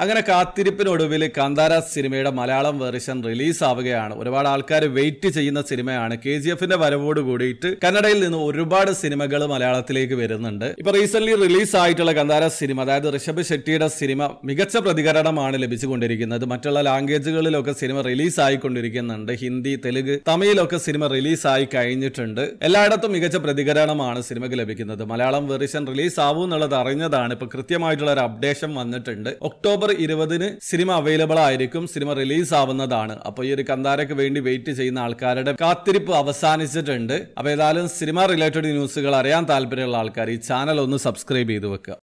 അങ്ങനെ കാത്തിരിപ്പിനൊടുവിൽ കാന്താര സിനിമയുടെ Malayalam version release ആവുകയാണ് ഒരുപാട് ആൾക്കാർ വെയിറ്റ് ചെയ്യുന്ന സിനിമയാണ് കെ ജി എഫിന്റെ വരവോട് കൂടിയിട്ട് കന്നഡയിൽ നിന്ന് ഒരുപാട് സിനിമകൾ മലയാളത്തിലേക്ക് വരുന്നുണ്ട് ഇപ്പൊ റീസെന്റ് റിലീസ് ആയിട്ടുള്ള കന്താര സിനിമ അതായത് ഋഷഭ് ഷെട്ടിയുടെ സിനിമ മികച്ച പ്രതികരണമാണ് ലഭിച്ചുകൊണ്ടിരിക്കുന്നത് മറ്റുള്ള ലാംഗ്വേജുകളിലൊക്കെ സിനിമ റിലീസ് ആയിക്കൊണ്ടിരിക്കുന്നുണ്ട് ഹിന്ദി തെലുങ്ക് തമിഴിലൊക്കെ സിനിമ റിലീസ് ആയി കഴിഞ്ഞിട്ടുണ്ട് എല്ലായിടത്തും മികച്ച പ്രതികരണമാണ് സിനിമയ്ക്ക് ലഭിക്കുന്നത് മലയാളം വെർഷൻ റിലീസ് ആവും എന്നുള്ളത് അറിഞ്ഞതാണ് ഇപ്പൊ കൃത്യമായിട്ടുള്ള ഒരു അപ്ഡേഷൻ വന്നിട്ടുണ്ട് ഒക്ടോബർ ഇരുപതിന് സിനിമ അവൈലബിൾ ആയിരിക്കും സിനിമ റിലീസ് ആവുന്നതാണ് അപ്പോൾ ഈ ഒരു കന്താരക്ക് വേണ്ടി വെയിറ്റ് ചെയ്യുന്ന ആൾക്കാരുടെ കാത്തിരിപ്പ് അവസാനിച്ചിട്ടുണ്ട് അപ്പോൾ ഏതായാലും സിനിമ റിലേറ്റഡ് ന്യൂസുകൾ അറിയാൻ താല്പര്യമുള്ള ആൾക്കാർ ഈ ചാനൽ ഒന്ന് സബ്സ്ക്രൈബ് ചെയ്ത് വെക്കുക